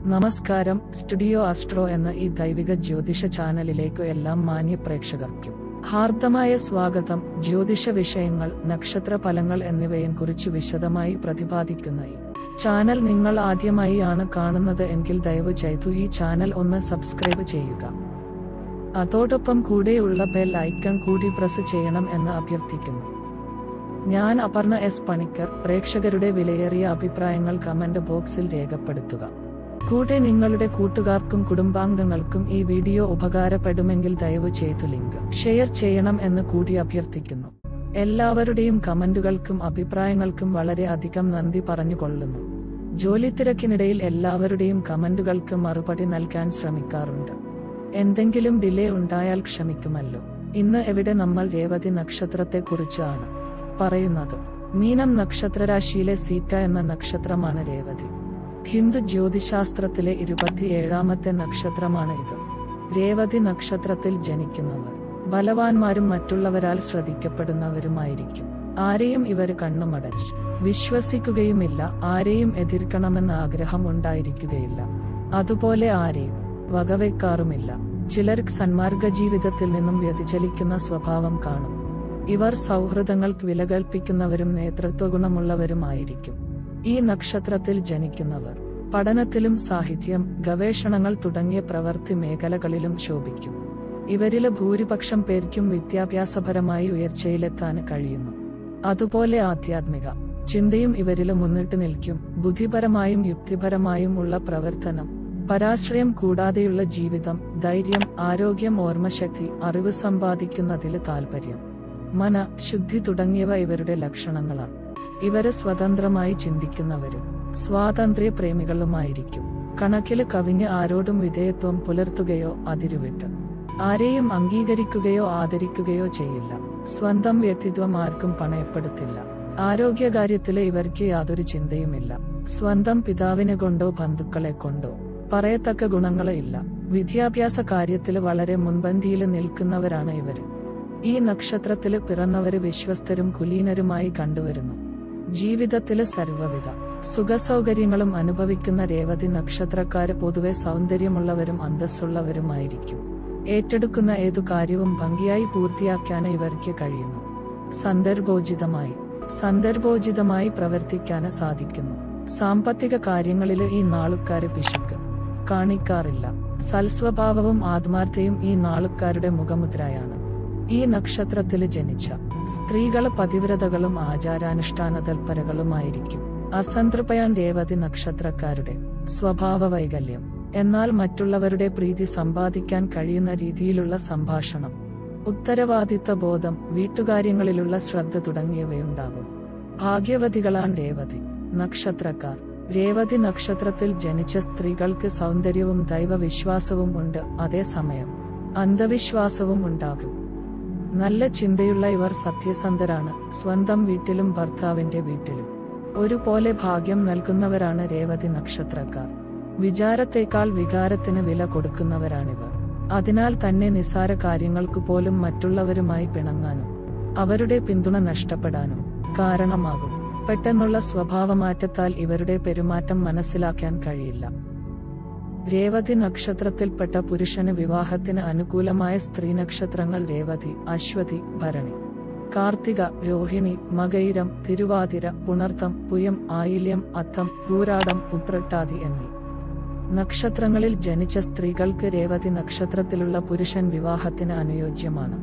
നമസ്കാരം studio astro എന്ന ഈ ദൈവിക ജ്യോതിഷ ചാനലിലേക്ക് എല്ലാ മാന്യ പ്രേക്ഷകർക്കും ഹാർദമായ സ്വാഗതം ജ്യോതിഷ വിഷയങ്ങൾ നക്ഷത്ര ഫലങ്ങൾ എന്നിവയും കുറിച്ച് വിശദമായി പ്രതിപാദിക്കുന്ന ഈ ചാനൽ നിങ്ങൾ ആദ്യമായി ആണ് കാണുന്നത് എങ്കിൽ ദയവ് ചെയ്തു ഈ ചാനൽ ഒന്ന് സബ്സ്ക്രൈബ് ചെയ്യുക അതോടൊപ്പം കൂടെയുള്ള ബെൽ ഐക്കൺ കൂടി പ്രസ് ചെയ്യണം എന്ന് അഭ്യർത്ഥിക്കുന്നു ഞാൻ അപർണ എസ് പണിക്കർ പ്രേക്ഷകരുടെ വിലയേറിയ അഭിപ്രായങ്ങൾ കമന്റ് ബോക്സിൽ രേഖപ്പെടുത്തുക കൂടെ നിങ്ങളുടെ കൂട്ടുകാർക്കും കുടുംബാംഗങ്ങൾക്കും ഈ വീഡിയോ ഉപകാരപ്പെടുമെങ്കിൽ ദയവ് ചെയ്തു ലിങ്ക് ഷെയർ ചെയ്യണം എന്ന് കൂടി അഭ്യർത്ഥിക്കുന്നു എല്ലാവരുടെയും കമന്റുകൾക്കും അഭിപ്രായങ്ങൾക്കും വളരെ അധികം നന്ദി പറഞ്ഞുകൊള്ളുന്നു ജോലിത്തിരക്കിനിടയിൽ എല്ലാവരുടെയും കമന്റുകൾക്ക് മറുപടി നൽകാൻ ശ്രമിക്കാറുണ്ട് എന്തെങ്കിലും ഡിലേ ഉണ്ടായാൽ ക്ഷമിക്കുമല്ലോ ഇന്ന് എവിടെ നമ്മൾ രേവതി നക്ഷത്രത്തെക്കുറിച്ചാണ് പറയുന്നത് മീനം നക്ഷത്രരാശിയിലെ സീറ്റ എന്ന നക്ഷത്രമാണ് രേവതി ഹിന്ദു ജ്യോതിശാസ്ത്രത്തിലെ ഇരുപത്തിയേഴാമത്തെ നക്ഷത്രമാണ് ഇത് രേവതി നക്ഷത്രത്തിൽ ജനിക്കുന്നവർ ബലവാന്മാരും മറ്റുള്ളവരാൽ ശ്രദ്ധിക്കപ്പെടുന്നവരുമായിരിക്കും ആരെയും ഇവര് കണ്ണുമടച്ച് വിശ്വസിക്കുകയുമില്ല ആരെയും എതിർക്കണമെന്ന ആഗ്രഹം ഉണ്ടായിരിക്കുകയില്ല അതുപോലെ ആരെയും വകവെക്കാറുമില്ല ചിലർക്ക് സന്മാർഗ ജീവിതത്തിൽ നിന്നും വ്യതിചലിക്കുന്ന സ്വഭാവം കാണും ഇവർ സൗഹൃദങ്ങൾക്ക് വില കൽപ്പിക്കുന്നവരും നേതൃത്വ ഗുണമുള്ളവരുമായിരിക്കും ഈ നക്ഷത്രത്തിൽ ജനിക്കുന്നവർ പഠനത്തിലും സാഹിത്യം ഗവേഷണങ്ങൾ തുടങ്ങിയ പ്രവൃത്തി മേഖലകളിലും ശോഭിക്കും ഇവരിലെ ഭൂരിപക്ഷം പേർക്കും വിദ്യാഭ്യാസപരമായി ഉയർച്ചയിലെത്താൻ കഴിയുന്നു അതുപോലെ ആധ്യാത്മിക ചിന്തയും ഇവരില് മുന്നിട്ട് നിൽക്കും ബുദ്ധിപരമായും യുക്തിപരമായും ഉള്ള പ്രവർത്തനം പരാശ്രയം കൂടാതെയുള്ള ജീവിതം ധൈര്യം ആരോഗ്യം ഓർമ്മശക്തി അറിവ് സമ്പാദിക്കുന്നതിൽ താൽപര്യം മന ശുദ്ധി തുടങ്ങിയവ ഇവരുടെ ലക്ഷണങ്ങളാണ് ഇവര് സ്വതന്ത്രമായി ചിന്തിക്കുന്നവരും സ്വാതന്ത്ര്യ പ്രേമികളുമായിരിക്കും കണക്കില് കവിഞ്ഞ് ആരോടും വിധേയത്വം പുലർത്തുകയോ അതിരുവിട്ട് ആരെയും അംഗീകരിക്കുകയോ ആദരിക്കുകയോ ചെയ്യില്ല സ്വന്തം വ്യക്തിത്വം ആർക്കും പണയപ്പെടുത്തില്ല ആരോഗ്യകാര്യത്തില് ഇവർക്ക് യാതൊരു ചിന്തയുമില്ല സ്വന്തം പിതാവിനെ കൊണ്ടോ ബന്ധുക്കളെ കൊണ്ടോ പറയത്തക്ക ഗുണങ്ങളെ ഇല്ല വിദ്യാഭ്യാസ കാര്യത്തില് വളരെ മുൻപന്തിയിൽ നിൽക്കുന്നവരാണ് ഇവര് ഈ നക്ഷത്രത്തില് പിറന്നവര് വിശ്വസ്തരും കുലീനരുമായി കണ്ടുവരുന്നു ജീവിതത്തില് സർവവിധ സുഖസൗകര്യങ്ങളും അനുഭവിക്കുന്ന രേവതി നക്ഷത്രക്കാര് പൊതുവെ സൗന്ദര്യമുള്ളവരും അന്തസ്സുള്ളവരുമായിരിക്കും ഏറ്റെടുക്കുന്ന ഏതു കാര്യവും ഭംഗിയായി പൂർത്തിയാക്കാൻ ഇവർക്ക് കഴിയുന്നു സന്ദർഭോചിതമായി സന്ദർഭോചിതമായി പ്രവർത്തിക്കാൻ സാധിക്കുന്നു സാമ്പത്തിക കാര്യങ്ങളില് ഈ നാളുകാര് പിശുക്ക് കാണിക്കാറില്ല സൽസ്വഭാവവും ആത്മാർത്ഥയും ഈ നാളുകാരുടെ മുഖമുദ്രയാണ് ഈ നക്ഷത്രത്തില് ജനിച്ച സ്ത്രീകള് പതിവ്രതകളും ആചാരാനുഷ്ഠാന തൽപരകളുമായിരിക്കും അസംതൃപയാൻ രേവതി നക്ഷത്രക്കാരുടെ സ്വഭാവ വൈകല്യം എന്നാൽ മറ്റുള്ളവരുടെ പ്രീതി സമ്പാദിക്കാൻ കഴിയുന്ന രീതിയിലുള്ള സംഭാഷണം ഉത്തരവാദിത്ത ബോധം വീട്ടുകാര്യങ്ങളിലുള്ള ശ്രദ്ധ തുടങ്ങിയവയുണ്ടാകും ഭാഗ്യവതികളാണ് രേവതി നക്ഷത്രക്കാർ രേവതി നക്ഷത്രത്തിൽ ജനിച്ച സ്ത്രീകൾക്ക് സൗന്ദര്യവും ദൈവവിശ്വാസവും ഉണ്ട് അതേസമയം അന്ധവിശ്വാസവും ഉണ്ടാകും നല്ല ചിന്തയുള്ള ഇവർ സത്യസന്ധരാണ് സ്വന്തം വീട്ടിലും ഭർത്താവിന്റെ വീട്ടിലും ഒരുപോലെ ഭാഗ്യം നൽകുന്നവരാണ് രേവതി നക്ഷത്രക്കാർ വിചാരത്തേക്കാൾ വികാരത്തിന് വില കൊടുക്കുന്നവരാണിവർ അതിനാൽ തന്നെ നിസാര കാര്യങ്ങൾക്ക് പോലും മറ്റുള്ളവരുമായി പിണങ്ങാനും അവരുടെ പിന്തുണ നഷ്ടപ്പെടാനും കാരണമാകും പെട്ടെന്നുള്ള സ്വഭാവമാറ്റത്താൽ ഇവരുടെ പെരുമാറ്റം മനസ്സിലാക്കാൻ കഴിയില്ല രേവതി നക്ഷത്രത്തിൽപ്പെട്ട പുരുഷന് വിവാഹത്തിന് അനുകൂലമായ സ്ത്രീ നക്ഷത്രങ്ങൾ രേവതി അശ്വതി ഭരണി കാർത്തിക രോഹിണി മകയിരം തിരുവാതിര പുണർത്തം പുയം ആയില്യം അത്തം പൂരാടം ഉത്രട്ടാതി എന്നീ നക്ഷത്രങ്ങളിൽ ജനിച്ച സ്ത്രീകൾക്ക് രേവതി നക്ഷത്രത്തിലുള്ള പുരുഷൻ വിവാഹത്തിന് അനുയോജ്യമാണ്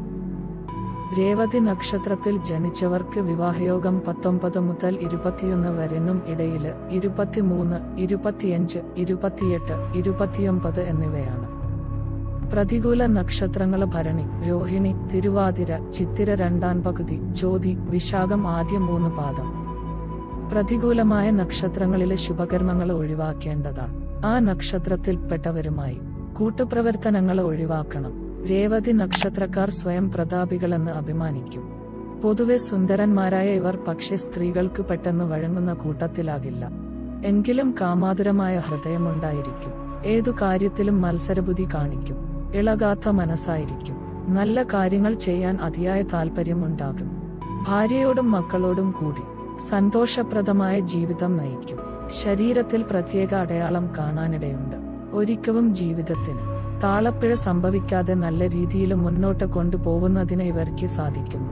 രേവതി നക്ഷത്രത്തിൽ ജനിച്ചവർക്ക് വിവാഹയോഗം പത്തൊമ്പത് മുതൽ ഇരുപത്തിയൊന്ന് വരെന്നും ഇടയില് ഇരുപത്തിമൂന്ന് ഇരുപത്തിയഞ്ച് ഇരുപത്തിയെട്ട് ഇരുപത്തിയൊമ്പത് എന്നിവയാണ് പ്രതികൂല നക്ഷത്രങ്ങൾ ഭരണി രോഹിണി തിരുവാതിര ചിത്തിര രണ്ടാം പകുതി ചോതി വിശാഖം ആദ്യ മൂന്ന് പാദം പ്രതികൂലമായ നക്ഷത്രങ്ങളിലെ ശുഭകർമ്മങ്ങൾ ഒഴിവാക്കേണ്ടതാണ് ആ നക്ഷത്രത്തിൽപ്പെട്ടവരുമായി കൂട്ടുപ്രവർത്തനങ്ങൾ ഒഴിവാക്കണം രേവതി നക്ഷത്രക്കാർ സ്വയം പ്രതാപികളെന്ന് അഭിമാനിക്കും പൊതുവെ സുന്ദരന്മാരായ ഇവർ പക്ഷെ സ്ത്രീകൾക്ക് പെട്ടെന്ന് വഴങ്ങുന്ന കൂട്ടത്തിലാകില്ല എങ്കിലും കാമാതുരമായ ഹൃദയമുണ്ടായിരിക്കും ഏതു കാര്യത്തിലും മത്സരബുദ്ധി കാണിക്കും ഇളകാത്ത മനസ്സായിരിക്കും നല്ല കാര്യങ്ങൾ ചെയ്യാൻ അതിയായ താല്പര്യമുണ്ടാകും ഭാര്യയോടും മക്കളോടും കൂടി സന്തോഷപ്രദമായ ജീവിതം നയിക്കും ശരീരത്തിൽ പ്രത്യേക അടയാളം കാണാനിടയുണ്ട് ഒരിക്കലും ജീവിതത്തിന് താളപ്പിഴ സംഭവിക്കാതെ നല്ല രീതിയിൽ മുന്നോട്ട് കൊണ്ടുപോകുന്നതിന് ഇവർക്ക് സാധിക്കുന്നു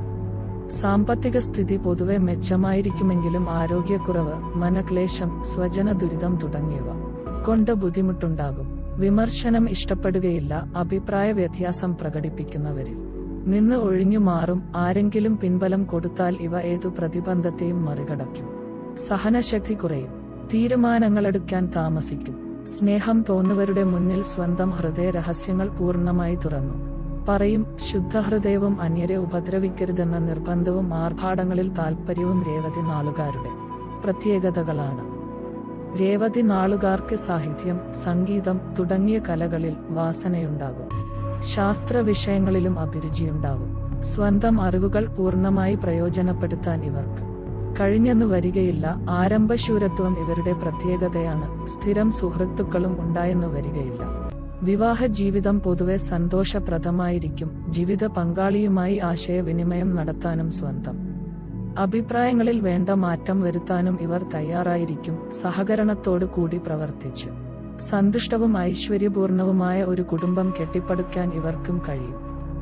സാമ്പത്തിക സ്ഥിതി പൊതുവെ മെച്ചമായിരിക്കുമെങ്കിലും ആരോഗ്യക്കുറവ് മനക്ലേശം സ്വജന ദുരിതം തുടങ്ങിയവ കൊണ്ട് ബുദ്ധിമുട്ടുണ്ടാകും വിമർശനം ഇഷ്ടപ്പെടുകയില്ല അഭിപ്രായ വ്യത്യാസം പ്രകടിപ്പിക്കുന്നവരിൽ നിന്ന് ഒഴിഞ്ഞു മാറും ആരെങ്കിലും പിൻബലം കൊടുത്താൽ ഇവ ഏതു പ്രതിബന്ധത്തെയും മറികടക്കും സഹനശക്തി കുറയും തീരുമാനങ്ങളെടുക്കാൻ താമസിക്കും സ്നേഹം തോന്നുവരുടെ മുന്നിൽ സ്വന്തം ഹൃദയ രഹസ്യങ്ങൾ പൂർണ്ണമായി തുറന്നു പറയും ശുദ്ധഹൃദയവും അന്യരെ ഉപദ്രവിക്കരുതെന്ന നിർബന്ധവും ആർഭാടങ്ങളിൽ താൽപ്പര്യവും രേവതി നാളുകാരുടെ പ്രത്യേകതകളാണ് രേവതി നാളുകാർക്ക് സാഹിത്യം സംഗീതം തുടങ്ങിയ കലകളിൽ വാസനയുണ്ടാകും ശാസ്ത്ര വിഷയങ്ങളിലും അഭിരുചിയുണ്ടാകും സ്വന്തം അറിവുകൾ പൂർണ്ണമായി പ്രയോജനപ്പെടുത്താൻ ഇവർക്ക് കഴിഞ്ഞെന്നു വരികയില്ല ആരംഭശൂരത്വം ഇവരുടെ പ്രത്യേകതയാണ് സ്ഥിരം സുഹൃത്തുക്കളും ഉണ്ടായെന്നു വരികയില്ല വിവാഹ ജീവിതം പൊതുവെ സന്തോഷപ്രദമായിരിക്കും ജീവിത പങ്കാളിയുമായി ആശയവിനിമയം നടത്താനും സ്വന്തം അഭിപ്രായങ്ങളിൽ വേണ്ട മാറ്റം വരുത്താനും ഇവർ തയ്യാറായിരിക്കും സഹകരണത്തോടു കൂടി പ്രവർത്തിച്ചു സന്തുഷ്ടവും ഐശ്വര്യപൂർണവുമായ ഒരു കുടുംബം കെട്ടിപ്പടുക്കാൻ ഇവർക്കും കഴിയും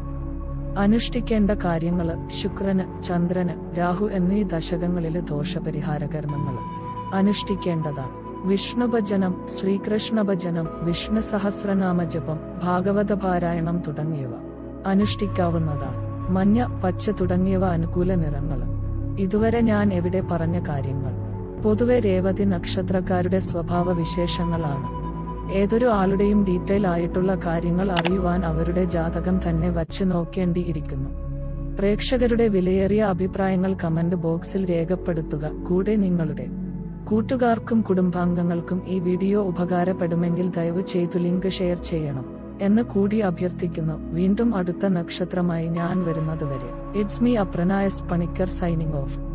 അനുഷ്ഠിക്കേണ്ട കാര്യങ്ങള് ശുക്രന് ചന്ദ്രന് രാഹു എന്നീ ദശകങ്ങളിലെ ദോഷപരിഹാര കർമ്മങ്ങൾ അനുഷ്ഠിക്കേണ്ടതാണ് വിഷ്ണുഭജനം ശ്രീകൃഷ്ണഭജനം വിഷ്ണു സഹസ്രനാമ ജപം ഭാഗവത പാരായണം തുടങ്ങിയവ അനുഷ്ഠിക്കാവുന്നതാണ് മഞ്ഞ പച്ച തുടങ്ങിയവ അനുകൂല നിറങ്ങൾ ഇതുവരെ ഞാൻ എവിടെ പറഞ്ഞ കാര്യങ്ങൾ പൊതുവെ രേവതി നക്ഷത്രക്കാരുടെ സ്വഭാവ വിശേഷങ്ങളാണ് ഏതൊരു ആളുടെയും ഡീറ്റെയിൽ ആയിട്ടുള്ള കാര്യങ്ങൾ അറിയുവാൻ അവരുടെ ജാതകം തന്നെ വച്ച് നോക്കേണ്ടിയിരിക്കുന്നു പ്രേക്ഷകരുടെ വിലയേറിയ അഭിപ്രായങ്ങൾ കമന്റ് ബോക്സിൽ രേഖപ്പെടുത്തുക കൂടെ നിങ്ങളുടെ കൂട്ടുകാർക്കും കുടുംബാംഗങ്ങൾക്കും ഈ വീഡിയോ ഉപകാരപ്പെടുമെങ്കിൽ ദയവ് ചെയ്തു ലിങ്ക് ഷെയർ ചെയ്യണം എന്ന് കൂടി അഭ്യർത്ഥിക്കുന്നു വീണ്ടും അടുത്ത നക്ഷത്രമായി ഞാൻ വരുന്നതുവരെ ഇറ്റ്സ് മീ അപ്രനായസ് പണിക്കർ സൈനിങ് ഓഫ്